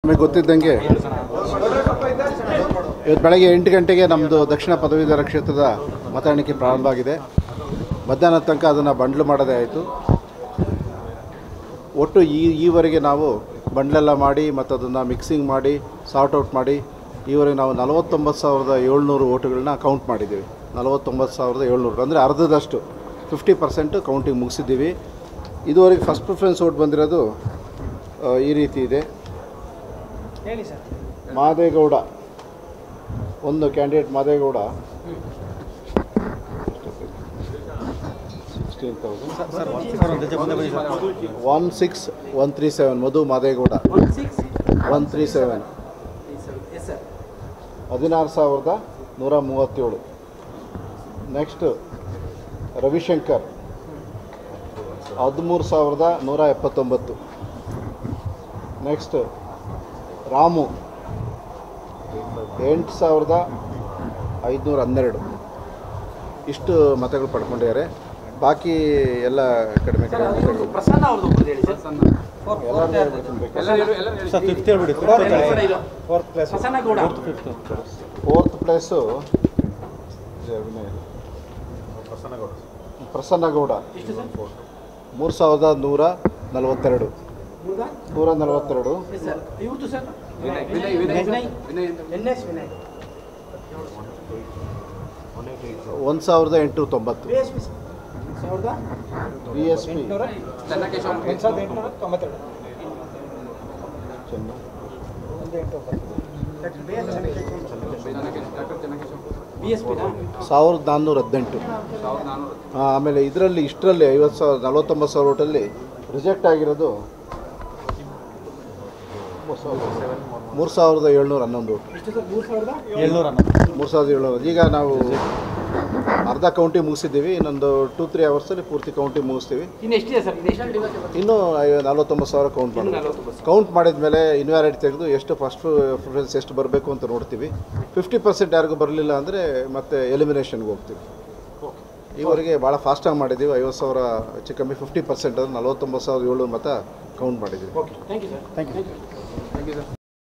ನಿಮಗೆ ಗೊತ್ತಿದ್ದಂಗೆ ಇವತ್ತು ಬೆಳಗ್ಗೆ ಎಂಟು ಗಂಟೆಗೆ ನಮ್ಮದು ದಕ್ಷಿಣ ಪದವೀಧರ ಕ್ಷೇತ್ರದ ಮತ ಎಣಿಕೆ ಪ್ರಾರಂಭ ಆಗಿದೆ ಮಧ್ಯಾಹ್ನದ ತನಕ ಅದನ್ನು ಬಂಡ್ಲು ಮಾಡೋದೇ ಆಯಿತು ಒಟ್ಟು ಈ ಈವರೆಗೆ ನಾವು ಬಂಡ್ಲೆಲ್ಲ ಮಾಡಿ ಮತ್ತು ಅದನ್ನು ಮಿಕ್ಸಿಂಗ್ ಮಾಡಿ ಸಾರ್ಟ್ ಔಟ್ ಮಾಡಿ ಈವರೆಗೆ ನಾವು ನಲವತ್ತೊಂಬತ್ತು ಸಾವಿರದ ಏಳ್ನೂರು ಓಟುಗಳನ್ನ ಕೌಂಟ್ ಮಾಡಿದ್ದೀವಿ ನಲವತ್ತೊಂಬತ್ತು ಸಾವಿರದ ಏಳ್ನೂರು ಅಂದರೆ ಅರ್ಧದಷ್ಟು ಫಿಫ್ಟಿ ಪರ್ಸೆಂಟು ಕೌಂಟಿಂಗ್ ಮುಗಿಸಿದ್ದೀವಿ ಇದುವರೆಗೆ ಫಸ್ಟ್ ಪ್ರಿಫರೆನ್ಸ್ ಓಟ್ ಬಂದಿರೋದು ಆ, ಈ ರೀತಿ ಇದೆ ಹೇಳಿ ಸರ್ ಮಾದೇಗೌಡ ಒಂದು candidate Madegowda sixteen thousand one six one three seven Madhu Madegowda one six one three seven yes sir ಹದಿನಾರು ಸಾವಿರದ ನೂರ ಮೂವತ್ತೇಳು ನೆಕ್ಸ್ಟ್ ರವಿಶಂಕರ್ ಹದಿಮೂರು ಸಾವಿರದ ನೂರ ಎಪ್ಪತ್ತೊಂಬತ್ತು ನೆಕ್ಸ್ಟ್ ರಾಮು ಎಂಟು ಸಾವಿರದ ಐದುನೂರ ಹನ್ನೆರಡು ಇಷ್ಟು ಮತಗಳು ಪಡ್ಕೊಂಡಿದ್ದಾರೆ ಬಾಕಿ ಎಲ್ಲ ಕಡಿಮೆ ಸರ್ ಕಡಿಮೆ ಇವ್ರದ್ದು ಮತಗಳು ಪ್ರಸನ್ನ ಅವ್ರದ್ದು ಒಬ್ರದ್ದು ಹೇಳಿ ಸರ್ ಎಲ್ಲರೂ ಹೇಳ್ಬಿಡ್ತೀನಿ ಬೇಕಾದ್ರೆ. ಪ್ರಸನ್ನ ಗೌಡ ಫೋರ್ತ್ ಪ್ಲೇಸು ಪ್ರಸನ್ನಗೌಡ ಎಷ್ಟು ಸರ್ ಮೂರು ಸಾವಿರದ ನೂರ ನಲವತ್ತೆರಡು ಹೌದಾ ನೂರ ನಲವತ್ತೆರಡು ಎಸ್ ಸರ್ ಇವ್ರದ್ದು sir Vinay Vinay N S Vinay ಒಂದು ಸಾವಿರದ ಎಂಟುನೂರ ತೊಂಬತ್ತು ಬಿ ಎಸ್ ಪಿ ಸಾವಿರದ ಬಿ ಎಸ್ ಪಿ ಎಂಟುನೂರ ಒಂದು ಸಾವಿರದ ಎಂಟುನೂರ ತೊಂಬತ್ತೆರಡು ಒಂದು ಎಂಟು ಒಂಬತ್ತು ಬಿ ಎಸ್ ಪಿನಾ ಸಾವಿರದ ನಾನ್ನೂರ ಹದಿನೆಂಟು ಹಾಂ ಆಮೇಲೆ ಇದರಲ್ಲಿ ಇಷ್ಟರಲ್ಲಿ ಐವತ್ತು ಸಾವಿರ ನಲವತ್ತೊಂಬತ್ತು ಸಾವಿರ ಓಟಲ್ಲಿ ರಿಜೆಕ್ಟ್ ಆಗಿರೋದು ಮೂರು ಸಾವಿರದ ಏಳ್ನೂರ ಹನ್ನೊಂದು ಓಟು ಎಷ್ಟು ಸರ್ ಮೂರು ಸಾವಿರದ ಮೂರು ಸಾವಿರದ ಏಳ್ನೂರು ಈಗ ನಾವು ಅರ್ಧ ಕೌಂಟಿ ಮುಗಿಸಿದ್ದೀವಿ ಇನ್ನೊಂದು ಟೂ ತ್ರೀ ಅವರ್ಸಲ್ಲಿ ಪೂರ್ತಿ ಕೌಂಟಿ ಮುಗಿಸ್ತೀವಿ ಇನ್ನು ಎಷ್ಟಿದೆ ಸರ್ ಇನ್ನು ಎಷ್ಟು ಇನ್ನೂ ಐವ- ನಲವತ್ತೊಂಬತ್ತು ಸಾವಿರ ಕೌಂಟ್ ಇನ್ನು ಮಾಡಬೇಕು ನಲವತ್ತೊಂಬತ್ತು ಕೌಂಟ್ ಮಾಡಿದ ಮೇಲೆ ಇನ್ವ್ಯಾಲಿಡ್ ತೆಗೆದು ಎಷ್ಟು ಫಸ್ಟ್ ಪ್ರಿಫರೆನ್ಸ್ ಎಷ್ಟು ಬರಬೇಕು ಅಂತ ನೋಡ್ತೀವಿ ಫಿಫ್ಟಿ ಪರ್ಸೆಂಟ್ ಯಾರಿಗೂ ಬರಲಿಲ್ಲ ಅಂದರೆ ಮತ್ತೆ ಎಲಿಮಿನೇಷನ್ಗೆ ಹೋಗ್ತೀವಿ ಈವರೆಗೆ ಭಾಳ ಫಾಸ್ಟಾಗಿ ಮಾಡಿದ್ದೀವಿ ಐವತ್ತು ಸಾವಿರ ಹೆಚ್ಚು ಕಮ್ಮಿ ಫಿಫ್ಟಿ ಪರ್ಸೆಂಟ್ ಅಂದರೆ ನಲವತ್ತೊಂಬತ್ತು ಸಾವಿರದ ಏಳ್ನೂರು ಮತ ಕೌಂಟ್ ಮಾಡಿದ್ದೀವಿ okay thank you sir thank you